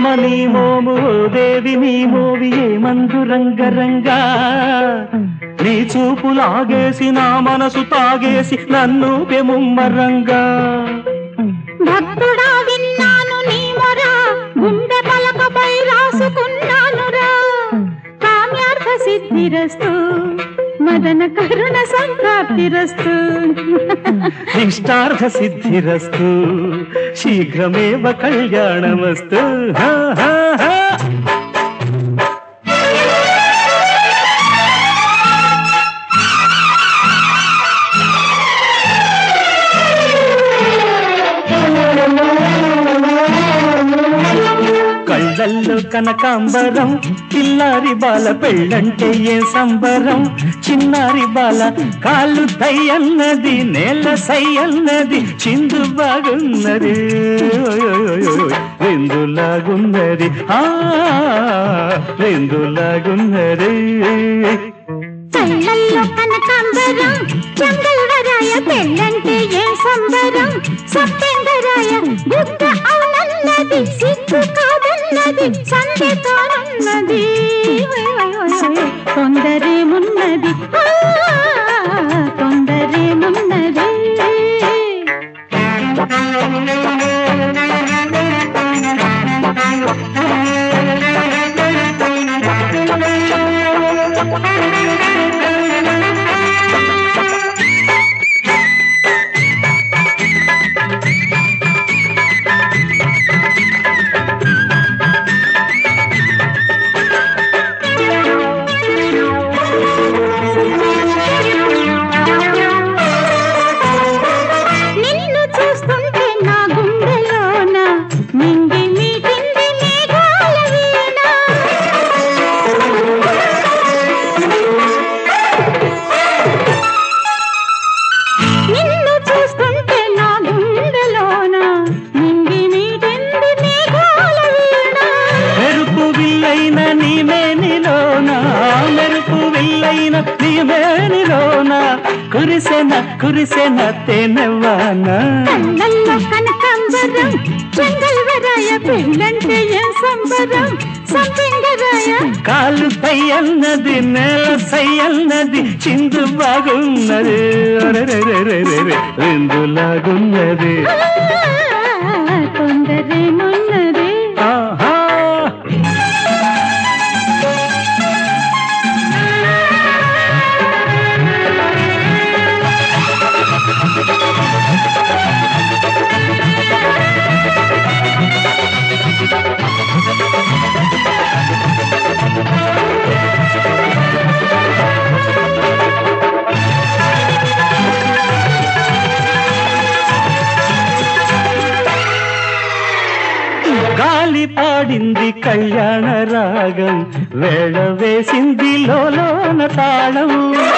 నీ మోము ఓ దేవి నీ మోవి ఏమందు రంగరంగా నీ చూపు లాగేసి నా మనసు తాగేసి నన్ను పెముమ్మరంగా భక్తుడా విన్నాను నీ మొర గుండె పలకపై రాసుకున్నానురా కామ్యార్థ సిద్ధిరస్తు మదన కరుణ సంప్రాప్తిరస్తు ఇష్టార్థ సిద్ధిరస్తు శీఘ్రమేవ కళ్యాణమస్తు హా, హా, హా. కళ్ళల్లో కనకాంబరం పిల్లారి బాల పెళ్ళంటే ఏ సంబరం చిన్నారి బాల కాళ్ళు దయ్యన్నది నేల సయ్యన్నది చిందు బాగున్నది రెందులాగున్నది ఆ రెందులాగున్నది కళ్ళల్లో కనకాంబరం చంగల్వరాయ పెళ్ళంటే ఏ సంబరం సత్యంగరాయ బుద్ధ అవునన్నది సిగ్గు కాదన్నది సందేతోనున్నది తొందరేమున్నది ఆ, తొందరేమున్నది నిన్ను చూస్తుంటే నా గుండెలోన మింగి మీటింది మేఘాల వీణ నిన్ను చూస్తుంటే నా గుండెలోన మింగి మీటింది మేఘాల వీణ మెరుపు విల్లైన నీ మేనిలోన మెరుపు విల్లైన నీ మేనిలోన కురిసెన కురిసెన తేనెవాన కళ్ళల్లో కనకాంబరం చెంగల్వరాయ పెళ్ళంటే ఏం సంబరం సంపింగరాయ కాలు పై అన్నది నేల సై అన్నది చిందు బాగున్నది అరెరెరెరెరెరె, రెండులాగున్నది తొందరేమున్నది ఆహా గాలి పాడింది కళ్యాణ రాగం వేళ వేసింది లోలోన తాళం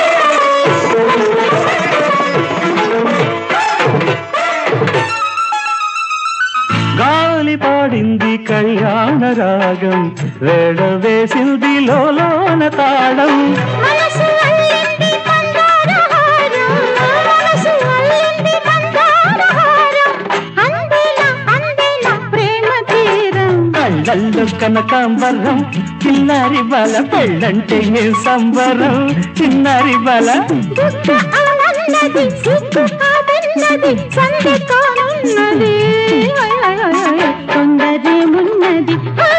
గాలి పాడింది కళ్యాణ రాగం వేళ వేసింది లోలోన తాళం మనసు అల్లింది మందారహారం మనసు అల్లింది మందారహారం అందేలా అందేలా ప్రేమ తీరం కళ్ళల్లో కనకాంబరం చిన్నారి బాల పెళ్ళంటే ఏ సంబరం చిన్నారి బాల దుఃఖ అవునన్నది సిగ్గు కాదన్నది సందేతోనున్నది తొందరేమున్నది ఆ,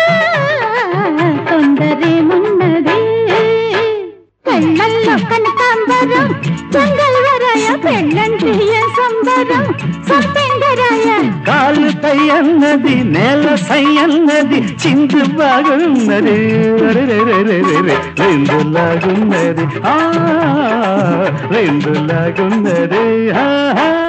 తొందరేమున్నది కళ్ళల్లో కనకాంబరం చెంగల్వరాయ పెళ్ళంటే ఏ సంబరం సంపెంగరాయ కాలు పై అన్నది నేల సై అన్నది చిందు బాగున్నది అరెరెరెరెరెరె, రెండులాగున్నది ఆ రెండులాగున్నది ఆహా